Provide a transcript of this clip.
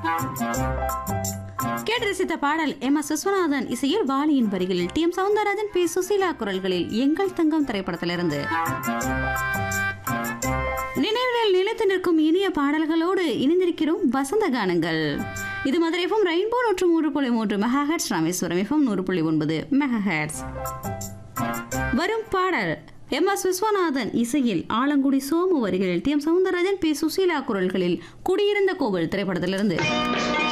கேட்டு ரசித்த பாடல் எம் எஸ் விஸ்வநாதன் இசையில் வாலியின் வரிகளில் T M Soundararajan P Susheela குரல்களில் எங்கள் தங்கம் திரைப்படத்திலிருந்து நினைவுகளில் நிலைத்து நிற்கும் இனிய பாடல்களோடு இணைந்திருக்கிறோம் வசந்த கானங்கள் இது மதுரை எஃப்எம் ரெயின்போ நூற்று மூன்று புள்ளி மூன்று மெகாஹெட்ஸ் ராமேஸ்வரம் எஃப்எம் நூறு புள்ளி ஒன்பது மெகாஹெட்ஸ் வரும் பாடல் எம் எஸ் விஸ்வநாதன் இசையில் ஆலங்குடி சோமு வரிகளில் T M Soundararajan P Susheela குரல்களில் குடியிருந்த கோவில் திரைப்படத்திலிருந்து